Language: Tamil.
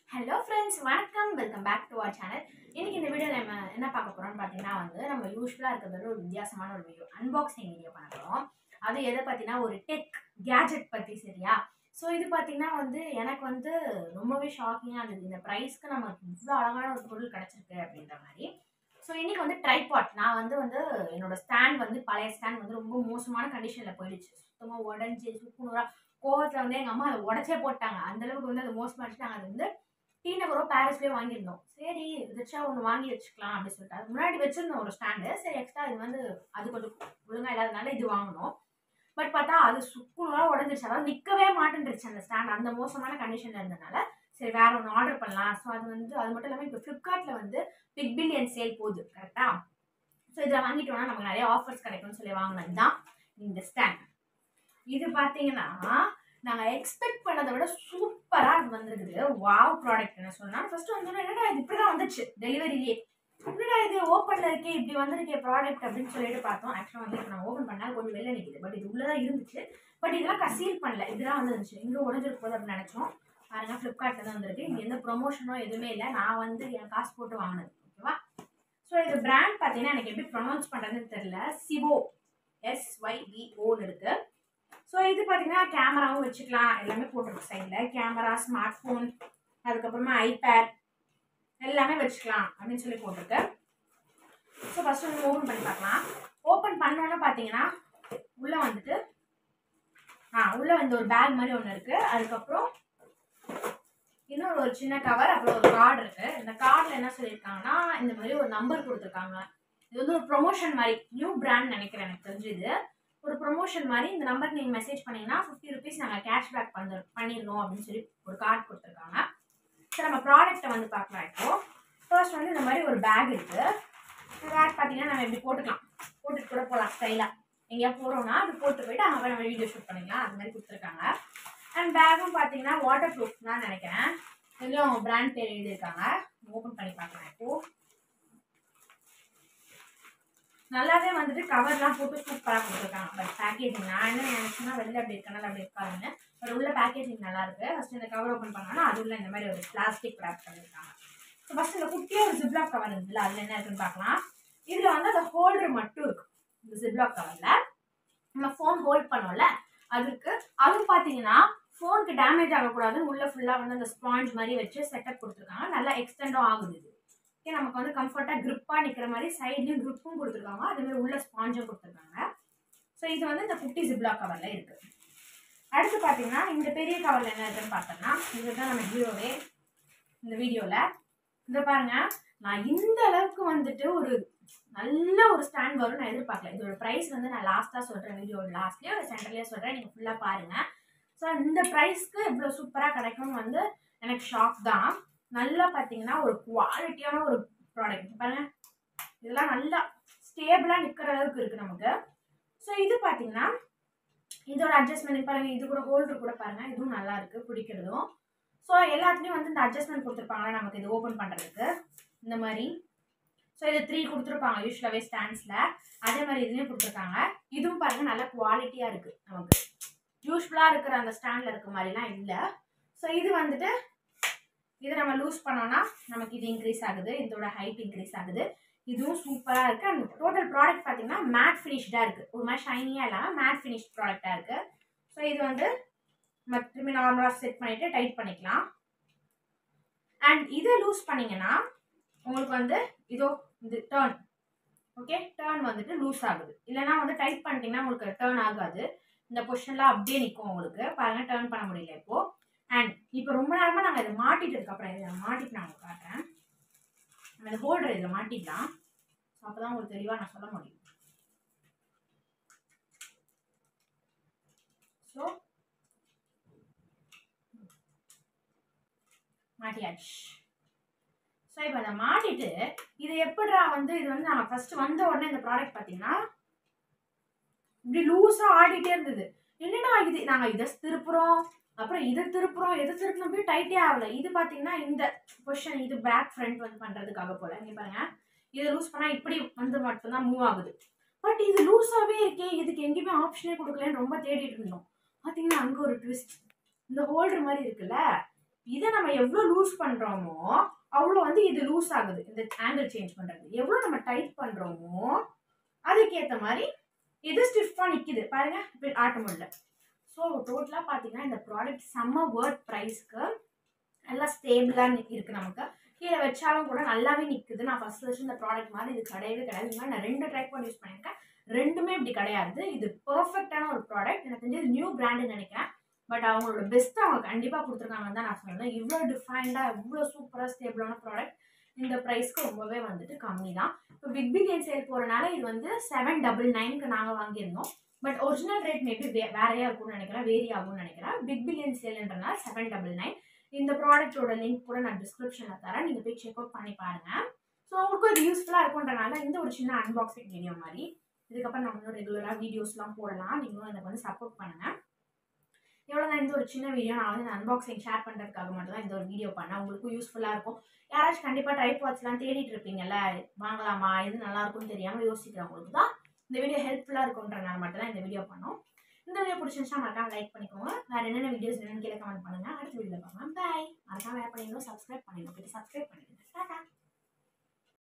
ஹலோ ஃப்ரெண்ட்ஸ் வணக்கம் welcome back to our channel இன்னைக்கு இந்த வீடியோ நம்ம என்ன பார்க்க போறோம்னு பார்த்தீங்கன்னா வந்து நம்ம யூஸ்வலாக இருக்கிறத ஒரு வித்தியாசமான ஒரு வீடியோ அன்பாக்சிங் வீடியோ பண்ண போகிறோம் அது எதை பற்றினா ஒரு டெக் கேஜெட் பற்றி சரியா ஸோ இது பார்த்தீங்கன்னா வந்து எனக்கு வந்து ரொம்பவே ஷாக்கிங்காக இருந்தது இந்த ப்ரைஸ்க்கு நமக்கு இவ்வளோ அழகான ஒரு பொருள் கிடச்சிருக்கு அப்படின்ற மாதிரி ஸோ இன்னைக்கு வந்து ட்ரைபாட் நான் வந்து வந்து என்னோட ஸ்டாண்ட் வந்து பழைய ஸ்டாண்ட் வந்து ரொம்ப மோசமான கண்டிஷனில் போயிடுச்சு சுத்தமாக உடஞ்சி சுக்குநூறாக கோவத்தில் வந்து எங்கள் அம்மா அதை உடச்சே போட்டாங்க அந்த அளவுக்கு வந்து அது மோசமாகிடுச்சு நாங்கள் அது வந்து டி நகரோ பாரிஸ்லேயோ வாங்கியிருந்தோம் சரி ரிச்சா ஒன்று வாங்கி வச்சுக்கலாம் அப்படின்னு சொல்லிட்டு அது முன்னாடி வச்சிருந்தோம் ஒரு ஸ்டாண்டு சரி எக்ஸ்ட்ரா இது வந்து அது கொஞ்சம் ஒழுங்காக இல்லாதனால இது வாங்கினோம் பட் பார்த்தா அது சுக்குநூறாக உடஞ்சிருச்சு அதாவது நிற்கவே மாட்டேன்ருச்சு அந்த ஸ்டாண்ட் அந்த மோசமான கண்டிஷனில் இருந்தனால சரி வேற ஒன்று ஆர்டர் பண்ணலாம் ஸோ அது வந்து அது மட்டும் இல்லாமல் இப்போ ஃப்ளிப்கார்ட்டில் வந்து பிக் பில்லியன் சேல் போகுது கரெக்டாக ஸோ இதில் வாங்கிட்டோம்னா நமக்கு நிறைய ஆஃபர்ஸ் கிடைக்கும்னு சொல்லி வாங்கினது தான் இந்த ஸ்டாண்ட் இது பார்த்தீங்கன்னா நாங்கள் எக்ஸ்பெக்ட் பண்ணதை விட சூப்பராக அது வந்திருக்குது வாவ் ப்ராடக்ட் என்ன சொன்னால் ஃபர்ஸ்ட் வந்து என்னடா இது இப்படி தான் வந்துச்சு டெலிவரியிலே என்னடா இது ஓப்பனில் இருக்கே இப்படி வந்திருக்கே ப்ராடக்ட் அப்படின்னு சொல்லிட்டு பார்த்தோம் ஆக்சுவலாக வந்து இப்போ நான் ஓப்பன் பண்ணால் கொஞ்சம் வெளில நிற்குது பட் இது உள்ளே தான் இருந்துச்சு பட் இதெல்லாம் கசீல் பண்ணல இதெல்லாம் வந்துருந்துச்சு எங்கே உடஞ்சிருக்கு போது அப்படின்னு நினச்சோம் பாருங்க ஃப்ளிப்கார்ட்டில் தான் வந்திருக்கு இங்கே எந்த ப்ரொமோஷனோ எதுவுமே இல்லை நான் வந்து என் காசு போட்டு வாங்கினது ஓகேவா ஸோ இது பிராண்ட் பார்த்தீங்கன்னா எனக்கு எப்படி ப்ரொனவுன்ஸ் பண்ணுறதுன்னு தெரியல சிவோ எஸ்ஒய்இஓன்னு இருக்குது ஸோ இது பார்த்தீங்கன்னா கேமராவும் வச்சுக்கலாம் எல்லாமே போட்டிருக்கு சைடில் கேமரா ஸ்மார்ட் ஃபோன் அதுக்கப்புறமா ஐபேட் எல்லாமே வச்சுக்கலாம் அப்படின்னு சொல்லி போட்டிருக்கு ஸோ ஃபஸ்ட்டு வந்து ஓப்பன் பண்ணி பார்க்கலாம் ஓப்பன் பண்ணோன்னு பார்த்தீங்கன்னா உள்ளே வந்துட்டு ஆ உள்ளே வந்து ஒரு பேக் மாதிரி ஒன்று இருக்குது அதுக்கப்புறம் இன்னொரு ஒரு சின்ன கவர் அப்புறம் ஒரு கார்டு இருக்குது இந்த கார்டில் என்ன சொல்லியிருக்காங்கன்னா இந்த மாதிரி ஒரு நம்பர் கொடுத்துருக்காங்க இது வந்து ஒரு ப்ரொமோஷன் மாதிரி நியூ பிராண்ட் நினைக்கிறேன் எனக்கு தெரிஞ்சு இது ஒரு ப்ரொமோஷன் மாதிரி இந்த நம்பருக்கு நீங்கள் மெசேஜ் பண்ணீங்கன்னா ஃபிஃப்டி ருபீஸ் நாங்கள் கேஷ்பேக் பண்ண பண்ணிடுறோம் அப்படின்னு சொல்லி ஒரு கார்டு கொடுத்துருக்காங்க சரி நம்ம ப்ராடக்ட்டை வந்து பார்க்கலாம் இப்போ ஃபர்ஸ்ட் வந்து இந்த மாதிரி ஒரு பேக் இருக்குது இந்த பேக் பார்த்தீங்கன்னா நம்ம இப்படி போட்டுக்கலாம் போட்டுட்டு கூட போகலாம் ஸ்டைலாக எங்கேயா போகிறோம்னா அது போட்டு போயிட்டு அங்கே போய் நம்ம வீடியோ ஷூட் பண்ணிக்கலாம் அது மாதிரி கொடுத்துருக்காங்க அண்ட் பேக்கும் பார்த்தீங்கன்னா வாட்டர் ப்ரூஃப் தான் நினைக்கிறேன் இதுலேயும் பிராண்ட் பேர் எழுதியிருக்காங்க ஓப்பன் பண்ணி பார்க்கலாம் இப்போது நல்லாவே வந்துட்டு கவர்லாம் போட்டு சூப்பராக கொடுத்துருக்காங்க பட் பேக்கேஜிங் நான் என்ன நினச்சேன்னா வெளில அப்படி இருக்கனால அப்படி இருக்காதுன்னு பட் உள்ள பேக்கேஜிங் நல்லா இருக்கு ஃபர்ஸ்ட் இந்த கவர் ஓப்பன் பண்ணோன்னா அது உள்ள இந்த மாதிரி ஒரு பிளாஸ்டிக் ரேப் பண்ணியிருக்காங்க ஸோ ஃபர்ஸ்ட் இந்த குட்டியாக ஒரு ஜிப்லாக் கவர் இருந்துல அதில் என்ன இருக்குன்னு பார்க்கலாம் இதில் வந்து அந்த ஹோல்டர் மட்டும் இருக்கு இந்த ஜிப்லாக் கவரில் நம்ம ஃபோன் ஹோல்ட் பண்ணோம்ல அதுக்கு அது பார்த்தீங்கன்னா ஃபோனுக்கு டேமேஜ் ஆகக்கூடாதுன்னு உள்ள ஃபுல்லாக வந்து அந்த ஸ்பாஞ்ச் மாதிரி வச்சு செட்டப் கொடுத்துருக்காங்க நல்லா எக்ஸ்டெண்டும் ஆகுது இது ஓகே நமக்கு வந்து கம்ஃபர்ட்டாக க்ரிப்பாக நிற்கிற மாதிரி சைட்லேயும் க்ரிப்பும் கொடுத்துருக்காங்க அதேமாதிரி உள்ள ஸ்பாஞ்சும் கொடுத்துருக்காங்க ஸோ இது வந்து இந்த குட்டி ஜிப்லாக் கவரில் இருக்குது அடுத்து பார்த்தீங்கன்னா இந்த பெரிய கவரில் என்ன இருக்குன்னு பார்த்தோம்னா இதுதான் நம்ம ஹீரோவே இந்த வீடியோவில் இந்த பாருங்க நான் இந்த அளவுக்கு வந்துட்டு ஒரு நல்ல ஒரு ஸ்டாண்ட் வரும் நான் எதிர்பார்க்கல இதோட ப்ரைஸ் வந்து நான் லாஸ்ட்டாக சொல்கிறேன் வீடியோ லாஸ்ட்லேயே ஒரு சென்டர்லேயே சொல்கிறேன் நீங்கள் ஃபுல்லாக பாருங்கள் ஸோ இந்த ப்ரைஸ்க்கு இவ்வளோ சூப்பராக கிடைக்கும்னு வந்து எனக்கு ஷாக் தான் நல்லா பார்த்தீங்கன்னா ஒரு குவாலிட்டியான ஒரு ப்ராடக்ட் பாருங்க இதெல்லாம் நல்லா ஸ்டேபிளாக நிற்கிற அளவுக்கு இருக்குது நமக்கு ஸோ இது பார்த்தீங்கன்னா இதோட அட்ஜஸ்ட்மெண்ட் பாருங்க இது கூட ஹோல்டர் கூட பாருங்க இதுவும் நல்லா இருக்குது பிடிக்கிறதும் ஸோ எல்லாத்துலேயும் வந்து இந்த அட்ஜஸ்ட்மெண்ட் கொடுத்துருப்பாங்களா நமக்கு இது ஓப்பன் பண்ணுறதுக்கு இந்த மாதிரி ஸோ இது த்ரீ கொடுத்துருப்பாங்க யூஸ்வலாகவே ஸ்டாண்ட்ஸில் அதே மாதிரி இதுலேயும் கொடுத்துருக்காங்க இதுவும் பாருங்க நல்லா குவாலிட்டியாக இருக்குது நமக்கு யூஸ்வலாக இருக்கிற அந்த ஸ்டாண்டில் இருக்க மாதிரிலாம் இல்லை ஸோ இது வந்துட்டு இதை நம்ம லூஸ் பண்ணோம்னா நமக்கு இது இன்க்ரீஸ் ஆகுது இதோட ஹைட் இன்க்ரீஸ் ஆகுது இதுவும் சூப்பராக இருக்குது அண்ட் டோட்டல் ப்ராடக்ட் பார்த்தீங்கன்னா மேட் ஃபினிஷ்டாக இருக்குது ஒரு மாதிரி ஷைனியாக இல்லாமல் மேட் ஃபினிஷ் ப்ராடக்டாக இருக்குது ஸோ இது வந்து நம்ம திரும்பி நார்மலாக செட் பண்ணிவிட்டு டைட் பண்ணிக்கலாம் அண்ட் இதை லூஸ் பண்ணிங்கன்னா உங்களுக்கு வந்து இதோ இது டேர்ன் ஓகே டேர்ன் வந்துட்டு லூஸ் ஆகுது இல்லைனா வந்து டைட் பண்ணிட்டீங்கன்னா உங்களுக்கு டேர்ன் ஆகாது இந்த பொசிஷன்லாம் அப்படியே நிற்கும் உங்களுக்கு பாருங்கள் டேர்ன் பண்ண முடியல இப்போது அண்ட் இப்போ ரொம்ப நேரமாக நாங்கள் இதை மாட்டிட்டதுக்கப்புறம் இதை மாட்டிட்டு நான் உங்களுக்கு காட்டுறேன் நம்ம இந்த ஹோல்டர் இதில் மாட்டிக்கலாம் ஸோ அப்போ தான் உங்களுக்கு தெளிவாக நான் சொல்ல முடியும் ஸோ மாட்டியாச்சு ஸோ இப்போ அதை மாட்டிட்டு இது எப்படிடா வந்து இது வந்து நான் ஃபர்ஸ்ட் வந்த உடனே இந்த ப்ராடக்ட் பார்த்தீங்கன்னா இப்படி லூஸாக ஆடிட்டே இருந்தது என்னடா இது நாங்கள் இதை திருப்புறோம் அப்புறம் இதை திருப்புறோம் எதை திருப்பினா போய் டைட்டே ஆகல இது பார்த்தீங்கன்னா இந்த பொசிஷன் இது பேக் ஃப்ரண்ட் வந்து பண்ணுறதுக்காக போல இங்கே பாருங்க இதை லூஸ் பண்ணால் இப்படி வந்து மட்டும்தான் மூவ் ஆகுது பட் இது லூஸாகவே இருக்கே இதுக்கு எங்கேயுமே ஆப்ஷனே கொடுக்கலன்னு ரொம்ப தேடிட்டு இருந்தோம் பார்த்தீங்கன்னா அங்கே ஒரு ட்விஸ்ட் இந்த ஹோல்டர் மாதிரி இருக்குல்ல இதை நம்ம எவ்வளோ லூஸ் பண்ணுறோமோ அவ்வளோ வந்து இது லூஸ் ஆகுது இந்த ஆங்கிள் சேஞ்ச் பண்ணுறது எவ்வளோ நம்ம டைட் பண்ணுறோமோ அதுக்கேற்ற மாதிரி இது ஸ்டிஃபாக நிற்கிது பாருங்க இப்படி ஆட்ட முடியல ஸோ டோட்டலாக பார்த்தீங்கன்னா இந்த ப்ராடக்ட் செம்ம வேர்ட் ப்ரைஸ்க்கு நல்லா ஸ்டேபிளாக இருக்குது நமக்கு கீழே வச்சாலும் கூட நல்லாவே நிற்குது நான் ஃபஸ்ட் வச்சு இந்த ப்ராடக்ட் மாதிரி இது கிடையவே கிடையாது இந்த மாதிரி நான் ரெண்டு ட்ரைப் பண்ணி யூஸ் பண்ணியிருக்கேன் ரெண்டுமே இப்படி கிடையாது இது பர்ஃபெக்டான ஒரு ப்ராடக்ட் எனக்கு தெரிஞ்சு இது நியூ பிராண்டுன்னு நினைக்கிறேன் பட் அவங்களோட பெஸ்ட்டை அவங்க கண்டிப்பாக கொடுத்துருக்காங்கன்னு தான் நான் சொல்லுவேன் இவ்வளோ டிஃபைன்டாக இவ்வளோ சூப்பராக ஸ்டேபிளான ப்ராடக்ட் இந்த ப்ரைஸ்க்கு ரொம்பவே வந்துட்டு கம்மி தான் இப்போ பிக் பில்லியன் சேல் போகிறனால இது வந்து செவன் டபுள் நைனுக்கு நாங்கள் வாங்கியிருந்தோம் பட் ஒரிஜினல் ரேட் மேபி வே வேறையாக இருக்கும்னு நினைக்கிறேன் வேரி ஆகும்னு நினைக்கிறேன் பிக் பில்லியன் சேல்ன்றனால செவன் டபுள் நைன் இந்த ப்ராடக்ட்டோட லிங்க் கூட நான் டிஸ்கிரிப்ஷனில் தரேன் நீங்கள் போய் செக் அவுட் பண்ணி பாருங்கள் ஸோ உங்களுக்கும் இது யூஸ்ஃபுல்லாக இருக்குன்றனால இந்த ஒரு சின்ன அன்பாக்சிங் வீடியோ மாதிரி இதுக்கப்புறம் நம்ம இன்னும் ரெகுலராக வீடியோஸ்லாம் போடலாம் நீங்களும் எனக்கு வந்து சப்போர்ட் பண்ணுங்கள் எவ்வளோ தான் இந்த ஒரு சின்ன வீடியோ நான் வந்து அன்பாக்சிங் ஷேர் பண்ணுறதுக்காக மட்டும் தான் இந்த ஒரு வீடியோ பண்ணேன் உங்களுக்கும் யூஸ்ஃபுல்லாக இருக்கும் யாராச்சும் கண்டிப்பாக ட்ரைப் வாட்ச்லாம் தேடிட்டு இருப்பீங்கல்ல வாங்கலாமா எது நல்லா இருக்கும்னு தெரியாமல் யோசிக்கிறவங்களுக்கு தான் இந்த வீடியோ ஹெல்ப்ஃபுல்லாக இருக்கும்ன்றனால மட்டும் தான் இந்த வீடியோ பண்ணோம் இந்த வீடியோ பிடிச்சிருந்துச்சா மறக்காம லைக் பண்ணிக்கோங்க வேறு என்னென்ன வீடியோஸ் என்னென்னு கீழே கமெண்ட் பண்ணுங்கள் அடுத்த வீடியோவில் பார்க்கலாம் பாய் மறக்காம வேறு பண்ணிடணும் சப்ஸ்கிரைப் பண்ணிடணும் சப்ஸ்கிரைப் பண்ணிடுங்க